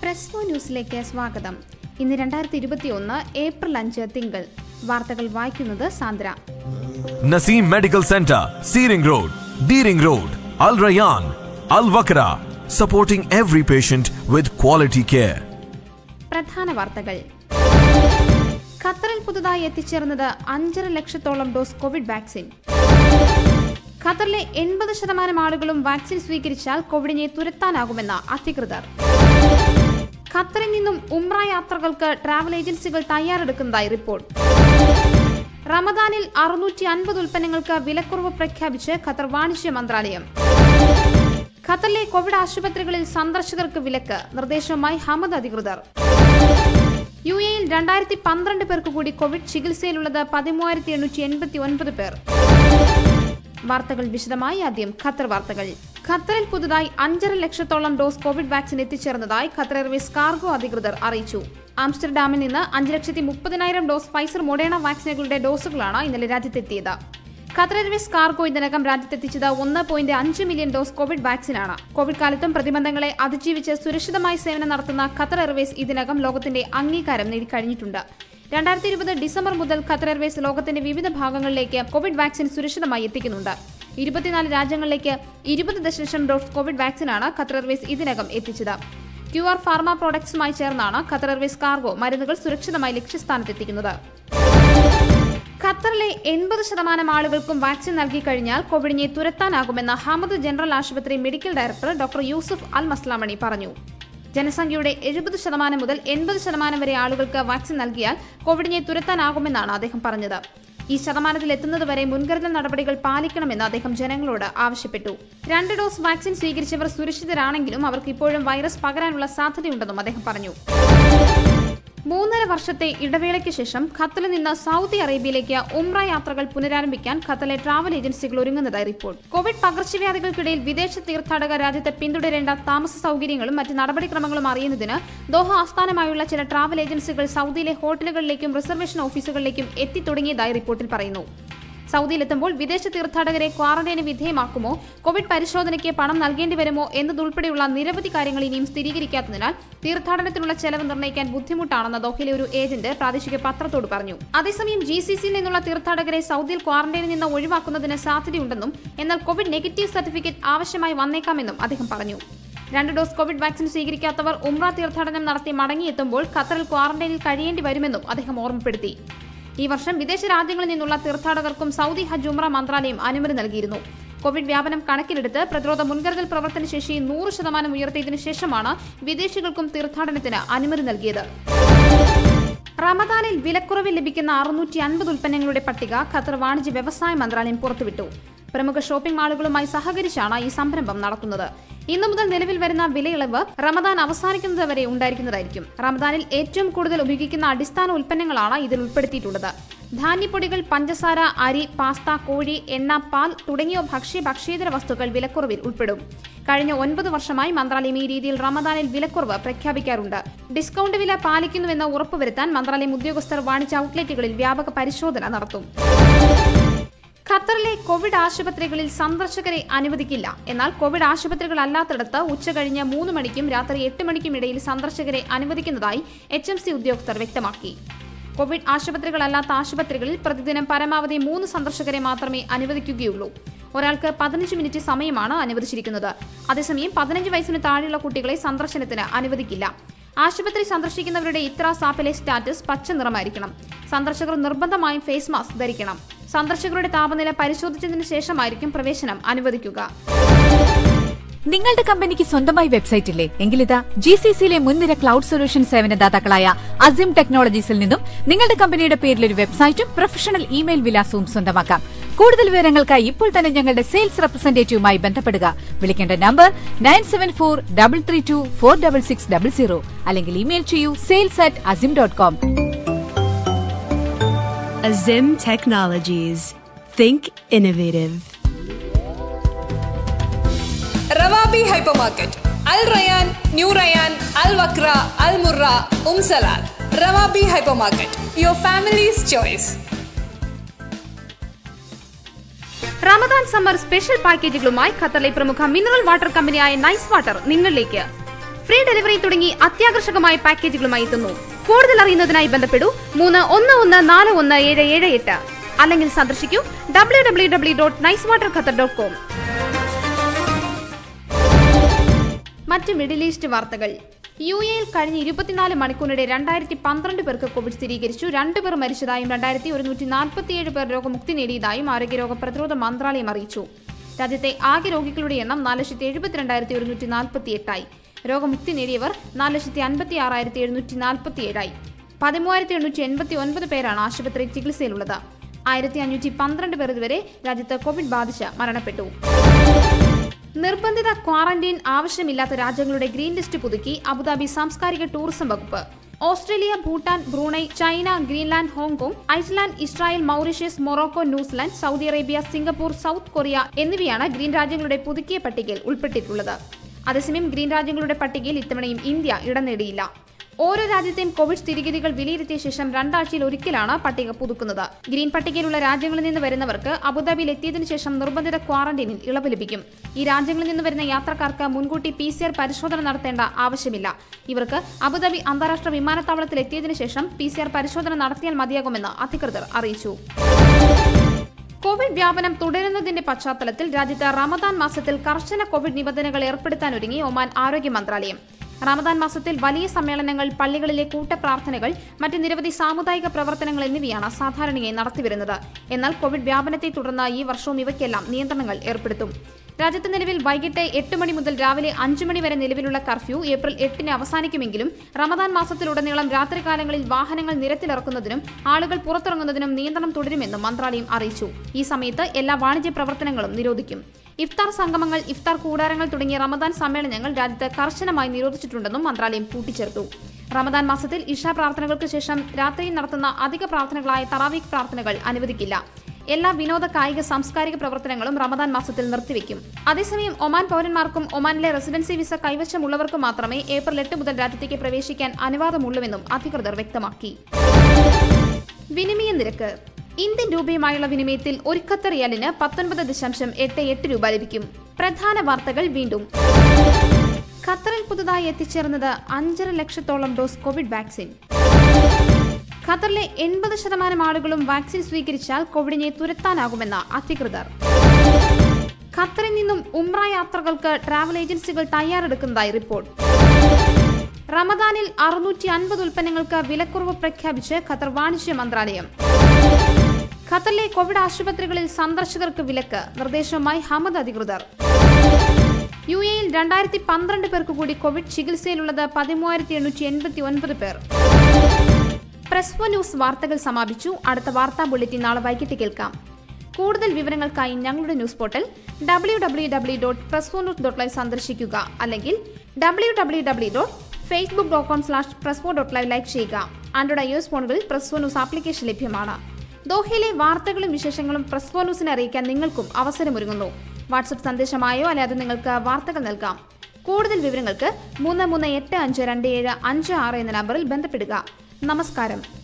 പ്രസ്വോ ന്യൂസിലേക്ക് സ്വാഗതം ഇന്ന് രണ്ടായിരത്തി ഇരുപത്തി ഒന്ന് ഏപ്രിൽ അഞ്ച് തിങ്കൾ വാർത്തകൾ വായിക്കുന്നത് Sandra Naseem Medical Center, Searing Road, Deering Road, Al Rayyan, Al Wakra, supporting every patient with quality care. പ്രധാന വാർത്തകൾ ഖത്തറിൽ പുതുതായി എത്തിച്ചേർന്നത് അഞ്ചര ലക്ഷത്തോളം ഡോസ് കോവിഡ് വാക്സിൻ ഖത്തറിലെ എൺപത് ശതമാനം ആളുകളും വാക്സിൻ സ്വീകരിച്ചാൽ കോവിഡിനെ തുരത്താനാകുമെന്ന് അധികൃതർ ഖത്തറിൽ നിന്നും ഉംറ യാത്രകൾക്ക് ട്രാവൽ ഏജൻസികൾ തയ്യാറെടുക്കുന്നതായി റിപ്പോർട്ട് റമദാനിൽ അറുന്നൂറ്റി അൻപത് ഉൽപ്പന്നങ്ങൾക്ക് വിലക്കുറവ് പ്രഖ്യാപിച്ച് ഖത്തർ വാണിജ്യ മന്ത്രാലയം ഖത്തറിലെ കോവിഡ് ആശുപത്രികളിൽ സന്ദർശകർക്ക് വിലക്ക് നിർദ്ദേശവുമായി ഹമദ് അധികൃതർ യു എയിൽ രണ്ടായിരത്തി പന്ത്രണ്ട് പേർക്ക് കൂടി കോവിഡ് ചികിത്സയിലുള്ളത് പതിമൂവായിരത്തി എണ്ണൂറ്റി എൺപത്തി ഒൻപത് പേർ വാർത്തകൾ വിശദമായി ആദ്യം ഖത്തർ വാർത്തകൾ ഖത്തറിൽ പുതുതായി അഞ്ചര ലക്ഷത്തോളം ഡോസ് കോവിഡ് വാക്സിൻ എത്തിച്ചേർന്നതായി ഖത്തർ എയർവേസ് കാർഗോ അധികൃതർ അറിയിച്ചു ആംസ്റ്റർഡാമിൽ നിന്ന് അഞ്ച് ലക്ഷത്തി മുപ്പതിനായിരം ഡോസ് ഫൈസർ മൊഡേണ വാക്സിനുകളുടെ ഡോസുകളാണ് ഇന്നലെ രാജ്യത്തെത്തിയത് ഖത്തർ എയർവേസ് കാർഗോ ഇതിനകം രാജ്യത്തെത്തിച്ചത് ഒന്ന് പോയിന്റ് അഞ്ച് മില്യൺ ഡോസ് കോവിഡ് വാക്സിനാണ് കോവിഡ് കാലത്തും പ്രതിബന്ധങ്ങളെ അതിജീവിച്ച് സുരക്ഷിതമായി സേവനം നടത്തുന്ന ഖത്തർ എയർവേസ് ഇതിനകം ലോകത്തിന്റെ അംഗീകാരം നേടിക്കഴിഞ്ഞിട്ടുണ്ട് രണ്ടായിരത്തി ഇരുപത് ഡിസംബർ മുതൽ ഖത്തർ എയർവേസ് ലോകത്തിന്റെ വിവിധ ഭാഗങ്ങളിലേക്ക് കോവിഡ് വാക്സിൻ സുരക്ഷിതമായി എത്തിക്കുന്നുണ്ട് ഇരുപത്തിനാല് രാജ്യങ്ങളിലേക്ക് ഇരുപത് ദശലക്ഷം ഡോസ് കോവിഡ് വാക്സിനാണ് ഖത്തർ എയർവേസ് ഇതിനകം എത്തിച്ചത് ക്യു ആർ ഫാർമ പ്രോഡക്ട്സുമായി ചേർന്നാണ് ഖത്തർ എയർവേസ് കാർഗോ മരുന്നുകൾ സുരക്ഷിതമായി ലക്ഷ്യസ്ഥാനത്തെത്തിക്കുന്നത് ഖത്തറിലെ എൺപത് ശതമാനം ആളുകൾക്കും വാക്സിൻ നൽകി കഴിഞ്ഞാൽ കോവിഡിനെ തുരത്താനാകുമെന്ന് ഹമദ് ജനറൽ ആശുപത്രി medical director doctor Yusuf Al Maslamani പറഞ്ഞു ജനസംഖ്യയുടെ എഴുപത് ശതമാനം മുതൽ എൺപത് ശതമാനം വരെ ആളുകൾക്ക് വാക്സിൻ നൽകിയാൽ കോവിഡിനെ തുരത്താനാകുമെന്നാണ് അദ്ദേഹം പറഞ്ഞത് ഈ ശതമാനത്തിൽ എത്തുന്നതുവരെ മുൻകരുതൽ നടപടികൾ പാലിക്കണമെന്ന് അദ്ദേഹം ജനങ്ങളോട് ആവശ്യപ്പെട്ടു രണ്ട് ഡോസ് വാക്സിൻ സ്വീകരിച്ചവർ സുരക്ഷിതരാണെങ്കിലും അവർക്ക് ഇപ്പോഴും വൈറസ് പകരാനുള്ള സാധ്യതയുണ്ടെന്നും അദ്ദേഹം പറഞ്ഞു മൂന്നര വർഷത്തെ ഇടവേളയ്ക്ക് ശേഷം ഖത്തറിൽ നിന്ന് സൗദി അറേബ്യയിലേക്ക് ഉംറ യാത്രകൾ പുനരാരംഭിക്കാൻ ഖത്തറിലെ ട്രാവൽ ഏജൻസികൾ ഒരുങ്ങുന്നതായി റിപ്പോർട്ട് കോവിഡ് പകർച്ചവ്യാധികൾക്കിടയിൽ വിദേശ തീർത്ഥാടകർ രാജ്യത്തെ പിന്തുടരേണ്ട താമസ സൗകര്യങ്ങളും മറ്റ് നടപടിക്രമങ്ങളും അറിയുന്നതിന് ദോഹ ആസ്ഥാനമായുള്ള ചില ട്രാവൽ ഏജൻസികൾ സൗദിയിലെ ഹോട്ടലുകളിലേക്കും റിസർവേഷൻ ഓഫീസുകളിലേക്കും എത്തിത്തുടങ്ങിയതായി റിപ്പോർട്ടിൽ പറയുന്നു സൗദിയിലെത്തുമ്പോൾ വിദേശ തീർത്ഥാടകരെ ക്വാറന്റൈന് വിധേയമാക്കുമോ കോവിഡ് പരിശോധനയ്ക്ക് പണം നൽകേണ്ടി വരുമോ എന്നതുൾപ്പെടെയുള്ള നിരവധി കാര്യങ്ങൾ ഇനിയും സ്ഥിരീകരിക്കാത്തതിനാൽ തീർത്ഥാടനത്തിനുള്ള ചെലവ് നിർണ്ണയിക്കാൻ ബുദ്ധിമുട്ടാണെന്ന് ദോഹയിലെ ഒരു ഏജന്റ് പ്രാദേശിക പത്രത്തോട് പറഞ്ഞു അതേസമയം ജി സി സിയിൽ നിന്നുള്ള തീർത്ഥാടകരെ സൗദിയിൽ ക്വാറന്റൈനിൽ നിന്ന് ഒഴിവാക്കുന്നതിന് സാധ്യതയുണ്ടെന്നും എന്നാൽ കോവിഡ് നെഗറ്റീവ് സർട്ടിഫിക്കറ്റ് ആവശ്യമായി വന്നേക്കാമെന്നും അദ്ദേഹം പറഞ്ഞു രണ്ട് ഡോസ് കോവിഡ് വാക്സിൻ സ്വീകരിക്കാത്തവർ ഉംറ തീർത്ഥാടനം നടത്തി മടങ്ങിയെത്തുമ്പോൾ ഖത്തറിൽ ക്വാറന്റൈനിൽ കഴിയേണ്ടി വരുമെന്നും അദ്ദേഹം ഓർമ്മപ്പെടുത്തി ഈ വർഷം വിദേശ രാജ്യങ്ങളിൽ നിന്നുള്ള തീർത്ഥാടകർക്കും സൗദി ഹജ്ജ് ഉംറ മന്ത്രാലയം അനുമതി നൽകിയിരുന്നു കോവിഡ് വ്യാപനം കണക്കിലെടുത്ത് പ്രതിരോധ മുൻകരുതൽ പ്രവർത്തന ശേഷി നൂറ് ശതമാനം ഉയർത്തിയതിനു ശേഷമാണ് വിദേശികൾക്കും തീർത്ഥാടനത്തിന് അനുമതി നൽകിയത് റമദാനിൽ വിലക്കുറവിൽ ലഭിക്കുന്ന അറുന്നൂറ്റി അൻപത് ഉൽപ്പന്നങ്ങളുടെ പട്ടിക ഖത്തർ വാണിജ്യ വ്യവസായ മന്ത്രാലയം പുറത്തുവിട്ടു പ്രമുഖ ഷോപ്പിംഗ് മാളുകളുമായി സഹകരിച്ചാണ് ഈ സംരംഭം നടത്തുന്നത് ഇന്നു മുതൽ നിലവിൽ വരുന്ന വിലയിളവ് റമദാൻ അവസാനിക്കുന്നത് വരെ ഉണ്ടായിരിക്കുന്നതായിരിക്കും റമദാനിൽ ഏറ്റവും കൂടുതൽ ഉപയോഗിക്കുന്ന അടിസ്ഥാന ഉൽപ്പന്നങ്ങളാണ് ഇതിൽ ഉൾപ്പെടുത്തിയിട്ടുള്ളത് ധാന്യപ്പൊടികൾ പഞ്ചസാര അരി പാസ്ത കോഴി എണ്ണ പാൽ തുടങ്ങിയ ഭക്ഷ്യ ഭക്ഷ്യേതര വസ്തുക്കൾ വിലക്കുറവിൽ ഉൾപ്പെടും കഴിഞ്ഞ ഒൻപത് വർഷമായി മന്ത്രാലയം ഈ രീതിയിൽ റമദാനിൽ വിലക്കുറവ് പ്രഖ്യാപിക്കാറുണ്ട് ഡിസ്കൗണ്ട് വില പാലിക്കുന്നുവെന്ന് ഉറപ്പുവരുത്താൻ മന്ത്രാലയം ഉദ്യോഗസ്ഥർ വാണിജ്യ ഔട്ട്ലെറ്റുകളിൽ വ്യാപക പരിശോധന നടത്തും ഖത്തറിലെ കോവിഡ് ആശുപത്രികളിൽ സന്ദർശകരെ അനുവദിക്കില്ല എന്നാൽ കോവിഡ് ആശുപത്രികൾ അല്ലാത്തിടത്ത് ഉച്ചകഴിഞ്ഞ് മൂന്ന് മണിക്കും രാത്രി എട്ട് മണിക്കും ഇടയിൽ സന്ദർശകരെ അനുവദിക്കുന്നതായി എച്ച് എം സി ഉദ്യോഗസ്ഥർ വ്യക്തമാക്കി കോവിഡ് ആശുപത്രികളല്ലാത്ത ആശുപത്രികളിൽ പ്രതിദിനം പരമാവധി മൂന്ന് സന്ദർശകരെ മാത്രമേ അനുവദിക്കുകയുള്ളൂ ഒരാൾക്ക് പതിനഞ്ച് മിനിറ്റ് സമയമാണ് അനുവദിച്ചിരിക്കുന്നത് അതേസമയം പതിനഞ്ച് വയസ്സിന് താഴെയുള്ള കുട്ടികളെ സന്ദർശനത്തിന് അനുവദിക്കില്ല ആശുപത്രി സന്ദർശിക്കുന്നവരുടെ ഇത്ര സാപ്പിലെ സ്റ്റാറ്റസ് പച്ച നിറമായിരിക്കണം സന്ദർശകർ നിർബന്ധമായും ഫേസ് മാസ്ക് ധരിക്കണം സന്ദർശകരുടെ താപനില പരിശോധിച്ചതിന് ശേഷമായിരിക്കും പ്രവേശനം അനുവദിക്കുക നിങ്ങളുടെ കമ്പനിക്ക് സ്വന്തമായി വെബ്സൈറ്റ് ഇല്ലേ എങ്കിലിതാ ജി സി സിയിലെ മുൻനിര ക്ലൗഡ് സൊല്യൂഷൻ സേവനദാതാക്കളായ അസിം ടെക്നോളജീസിൽ നിന്നും നിങ്ങളുടെ കമ്പനിയുടെ പേരിൽ ഒരു വെബ്സൈറ്റും പ്രൊഫഷണൽ ഇമെയിൽ വിലാസവും സ്വന്തമാക്കാം കൂടുതൽ വിവരങ്ങൾക്കായി ഇപ്പോൾ തന്നെ ഞങ്ങളുടെ സെയിൽസ് റെപ്രസെന്റേറ്റീവുമായി ബന്ധപ്പെടുക വിളിക്കേണ്ട number nine seven four double three two four double six double zero അല്ലെങ്കിൽ ഇമെയിൽ ചെയ്യൂ sales at Azim dot com Azim Technologies. Think innovative. Rawabi hypermarket Al Rayyan new Rayyan Al Wakra Al Murra Umm Salal Rawabi hypermarket your family's choice Ramadan summer special പാക്കേജുകളുമായി ഖത്തറിലെ പ്രമുഖ mineral water കമ്പനിയായ Nice Water നിങ്ങളിലേക്ക് free delivery തുടങ്ങി അത്യാകർഷകമായ പാക്കേജുകളുമായി എത്തുന്നു കൂടുതൽ അറിയുന്നതിനായി ബന്ധപ്പെടൂ മൂന്ന് ഒന്ന് ഒന്ന് നാല് ഒന്ന് ഏഴ് ഏഴ് എട്ട് അല്ലെങ്കിൽ സന്ദർശിക്കൂ W W W dot Nice Water Qatar dot com മറ്റ് മിഡിൽ ഈസ്റ്റ് വാർത്തകൾ യു എയിൽ കഴിഞ്ഞ ഇരുപത്തിനാല് മണിക്കൂറിനിടെ രണ്ടായിരത്തി പന്ത്രണ്ട് പേർക്ക് കോവിഡ് സ്ഥിരീകരിച്ചു രണ്ട് പേർ മരിച്ചതായും രണ്ടായിരത്തി ഒരുന്നൂറ്റി നാൽപ്പത്തിയേഴ് പേർ രോഗമുക്തി നേടിയതായും ആരോഗ്യരോഗ പ്രതിരോധ മന്ത്രാലയം അറിയിച്ചു രാജ്യത്തെ ആകെ രോഗികളുടെ എണ്ണം നാല് ലക്ഷത്തി എഴുപത്തിരണ്ടായിരത്തി ഒരുന്നൂറ്റി നാൽപ്പത്തി എട്ടായി രോഗമുക്തി നേടിയവർ നാല് ലക്ഷത്തി അൻപത്തി ആറായിരത്തി എഴുന്നൂറ്റി നാൽപ്പത്തി ഏഴായി പതിമൂവായിരത്തി എണ്ണൂറ്റി എൺപത്തി ഒൻപത് പേരാണ് ആശുപത്രി ചികിത്സയിലുള്ളത് ആയിരത്തി അഞ്ഞൂറ്റി പന്ത്രണ്ട് പേർ ഇതുവരെ രാജ്യത്ത് കോവിഡ് ബാധിച്ച് മരണപ്പെട്ടു നിർബന്ധിത ക്വാറന്റൈൻ ആവശ്യമില്ലാത്ത രാജ്യങ്ങളുടെ ഗ്രീൻ ലിസ്റ്റ് പുതുക്കി അബുദാബി സാംസ്കാരിക ടൂറിസം വകുപ്പ് Australia Bhutan Brunei China Greenland Hong Kong Iceland Israel Mauritius Morocco New Zealand Saudi Arabia Singapore South Korea എന്നിവയാണ് ഗ്രീൻ രാജ്യങ്ങളുടെ പുതുക്കിയ പട്ടികയിൽ ഉൾപ്പെട്ടിട്ടുള്ളത് അതേസമയം ഗ്രീൻ രാജ്യങ്ങളുടെ പട്ടികയിൽ ഇത്തവണയും ഇന്ത്യ ഇടം നേടിയില്ല ഓരോ രാജ്യത്തെയും കോവിഡ് സ്ഥിതിഗതികൾ വിലയിരുത്തിയ ശേഷം രണ്ടാഴ്ചയിൽ ഒരിക്കലാണ് പട്ടിക പുതുക്കുന്നത് ഗ്രീൻ പട്ടികയിലുള്ള രാജ്യങ്ങളിൽ നിന്ന് വരുന്നവർക്ക് അബുദാബിയിൽ എത്തിയതിനു ശേഷം നിർബന്ധിത ക്വാറന്റൈനിൽ ഇളവ് ലഭിക്കും ഈ രാജ്യങ്ങളിൽ നിന്ന് വരുന്ന യാത്രക്കാർക്ക് മുൻകൂട്ടി പി സി ആർ പരിശോധന നടത്തേണ്ട ആവശ്യമില്ല ഇവർക്ക് അബുദാബി അന്താരാഷ്ട്ര വിമാനത്താവളത്തിൽ എത്തിയതിനു ശേഷം പി സി ആർ പരിശോധന നടത്തിയാൽ മതിയാകുമെന്ന് അധികൃതർ അറിയിച്ചു കോവിഡ് വ്യാപനം തുടരുന്നതിന്റെ പശ്ചാത്തലത്തിൽ രാജ്യത്ത് റമദാൻ മാസത്തിൽ കർശന കോവിഡ് നിബന്ധനകൾ ഏർപ്പെടുത്താനൊരുങ്ങി ഒമാൻ ആരോഗ്യ മന്ത്രാലയം റമദാൻ മാസത്തിൽ വലിയ സമ്മേളനങ്ങൾ പള്ളികളിലെ കൂട്ടപ്രാർത്ഥനകൾ മറ്റ് നിരവധി സാമുദായിക പ്രവർത്തനങ്ങൾ എന്നിവയാണ് സാധാരണയായി നടത്തിവരുന്നത് എന്നാൽ കോവിഡ് വ്യാപനത്തെ തുടർന്ന് ഈ വർഷവും ഇവയ്ക്കെല്ലാം നിയന്ത്രണങ്ങൾ ഏർപ്പെടുത്തും രാജ്യത്ത് നിലവിൽ വൈകിട്ട് എട്ട് മണി മുതൽ രാവിലെ അഞ്ചു മണി വരെ നിലവിലുള്ള കർഫ്യൂ ഏപ്രിൽ എട്ടിന് അവസാനിക്കുമെങ്കിലും റമദാൻ മാസത്തിലുടനീളം രാത്രികാലങ്ങളിൽ വാഹനങ്ങൾ നിരത്തിലിറക്കുന്നതിനും ആളുകൾ പുറത്തിറങ്ങുന്നതിനും നിയന്ത്രണം തുടരുമെന്നും മന്ത്രാലയം അറിയിച്ചു ഈ സമയത്ത് എല്ലാ വാണിജ്യ പ്രവർത്തനങ്ങളും നിരോധിക്കും ഇഫ്താർ സംഗമങ്ങൾ ഇഫ്താർ കൂടാരങ്ങൾ തുടങ്ങിയ റമദാൻ സമ്മേളനങ്ങൾ രാജ്യത്ത് കർശനമായി നിരോധിച്ചിട്ടുണ്ടെന്നും മന്ത്രാലയം കൂട്ടിച്ചേർത്തു റമദാൻ മാസത്തിൽ ഇഷ പ്രാർത്ഥനകൾക്ക് ശേഷം രാത്രിയിൽ നടത്തുന്ന അധിക പ്രാർത്ഥനകളായ തറാവീഖ് പ്രാർത്ഥനകൾ അനുവദിക്കില്ല എല്ലാ വിനോദ കായിക സാംസ്കാരിക പ്രവർത്തനങ്ങളും റമദാൻ മാസത്തിൽ നിർത്തിവെക്കും അതേസമയം ഒമാൻ പൗരന്മാർക്കും ഒമാനിലെ റെസിഡൻസി വിസ കൈവശമുള്ളവർക്കും മാത്രമേ ഏപ്രിൽ എട്ട് മുതൽ രാജ്യത്തേക്ക് പ്രവേശിക്കാൻ അനുവാദമുള്ളൂവെന്നും അധികൃതർ വ്യക്തമാക്കി വിനിമയ നിരക്ക് ഇന്ത്യൻ രൂപയുമായുള്ള വിനിമയത്തിൽ ഒരു ഖത്തർ റിയാലിന് പത്തൊൻപത് ദശാംശം എട്ട് എട്ട് രൂപ ലഭിക്കും പ്രധാന വാർത്തകൾ വീണ്ടും ഖത്തറിൽ പുതുതായി എത്തിച്ചേർന്നത് അഞ്ചര ലക്ഷത്തോളം ഡോസ് കോവിഡ് വാക്സിൻ ഖത്തറിലെ എൺപത് ശതമാനം ആളുകളും വാക്സിൻ സ്വീകരിച്ചാൽ കോവിഡിനെ തുരത്താനാകുമെന്ന് അധികൃതർ ഖത്തറിൽ നിന്നും ഉംറ യാത്രകൾക്ക് ട്രാവൽ ഏജൻസികൾ തയ്യാറെടുക്കുന്നതായി റിപ്പോർട്ട് റമദാനിൽ അറുന്നൂറ്റി അൻപത് ഉൽപ്പന്നങ്ങൾക്ക് വിലക്കുറവ് പ്രഖ്യാപിച്ച് ഖത്തർ വാണിജ്യ മന്ത്രാലയം ഖത്തറിലെ കോവിഡ് ആശുപത്രികളിൽ സന്ദർശകർക്ക് വിലക്ക് നിർദ്ദേശവുമായി ഹമദ് അധികൃതർ യു എയിൽ രണ്ടായിരത്തി പന്ത്രണ്ട് പേർക്ക് കൂടി കോവിഡ് ചികിത്സയിലുള്ളത് പതിമൂവായിരത്തി എണ്ണൂറ്റി എൺപത്തി ഒൻപത് പേർ പ്രസ് വൺ ന്യൂസ് വാർത്തകൾ സമാപിച്ചു അടുത്ത വാർത്താ ബുള്ളറ്റിൻ നാളെ വൈകിട്ട് കേൾക്കാം കൂടുതൽ വിവരങ്ങൾക്കായി ഞങ്ങളുടെ news portal W W W dot Press One News dot live സന്ദർശിക്കുക അല്ലെങ്കിൽ W W W dot Facebook dot com slash Press four dot live like ചെയ്യുക ആൻഡ്രോയിഡ് ഐ എസ് ഫോണുകളിൽ പ്രസ് വൺ ന്യൂസ് ആപ്ലിക്കേഷൻ ലഭ്യമാണ് ദോഹയിലെ വാർത്തകളും വിശേഷങ്ങളും press four ന്യൂസിനെ അറിയിക്കാൻ നിങ്ങൾക്കും അവസരമൊരുങ്ങുന്നു വാട്സപ്പ് സന്ദേശമായോ അല്ലാതെ നിങ്ങൾക്ക് വാർത്തകൾ നൽകാം കൂടുതൽ വിവരങ്ങൾക്ക് മൂന്ന് മൂന്ന് എട്ട് അഞ്ച് രണ്ട് ഏഴ് അഞ്ച് ആറ് എന്ന നമ്പറിൽ ബന്ധപ്പെടുക നമസ്കാരം